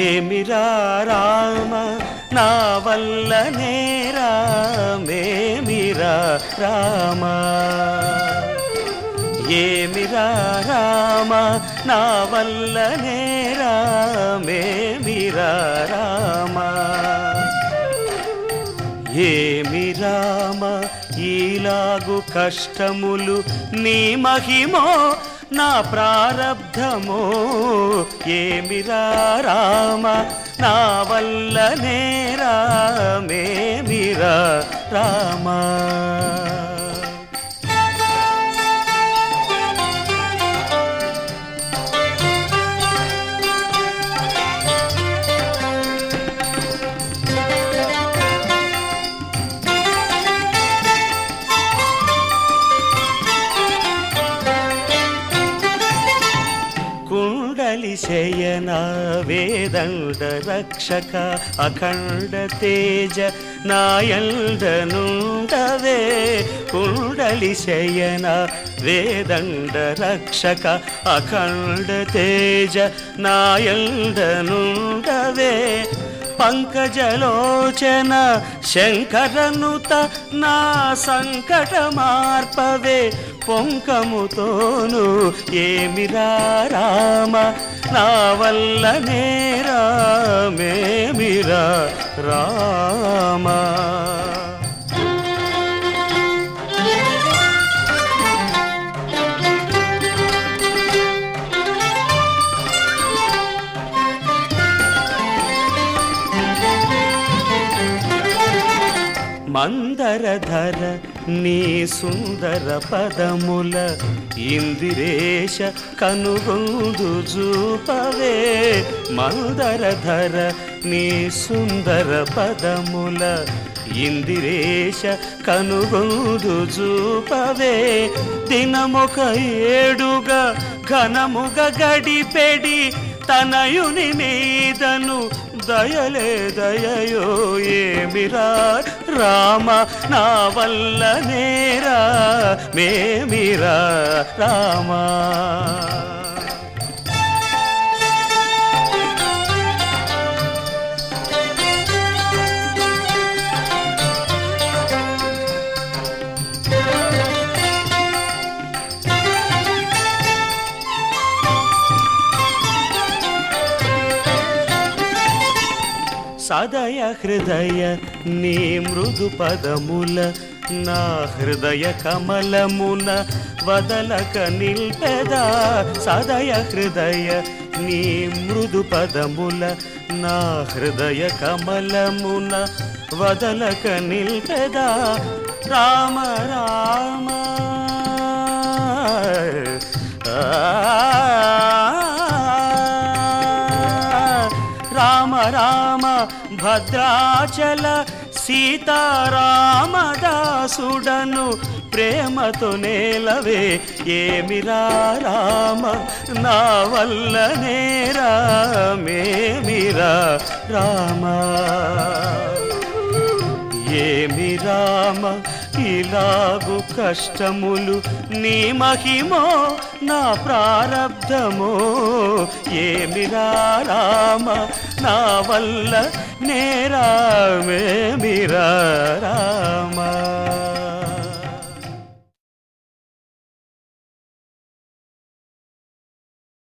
ఏమిరా రామ నా వల్ల నేరా మేమిరా రామ ఏమిరా రామ నా వల్ల నేరా మేమిరా రామ ఏమి రామ ఈలాగు కష్టములు నీ మహిమో నా ప్రారబ్ధమో ఏమిరా రామ నా వల్ల నేరా మేమిరా రామా కుండలి శయన వేదండ రక్షక అఖండ తేజ నాయండనుండవే కుండలి శయన వేదండ రక్షక అఖండ తేజ నాయండనుండవే పంకజలోచన శంకరనుత నా సంకట మార్పవే పొంకముతోను ఏమిరా రామ నా వల్ల నేరా మేమిరా రామా మందరధర నీ సుందర పదముల ఇందిరేశ కనుగొందు చూపవే మందరధర నీ సుందర పదముల ఇందిరేశ కనుగొందు చూపవే దినమొక ఏడుగా ఘనముగ గడిపెడి తనయుని మీదను దయలే దయయో ఏమిరా రామ నా వల్ల నేరా మేమిరా రామా సదయ హృదయ నీ మృదు పదముల నా హృదయ కమలమున వదలక నిల్పెదా సదయ హృదయ నీ మృదు పదముల నా హృదయ కమలమున వదలక నిల్పెదా రామ రామ రామ రామ భద్రాచల సీతారామదాసుడను ప్రేమతో నేలవే ఏమిరా రామ నా వల్ల నేరా మేమిరా రామా ఏమి రామ ఇలాగు కష్టములు నీ మహిమో నా ప్రారబ్ధమో ఏమిరా రామ నా వల్ల నేరా మేమిరా రామ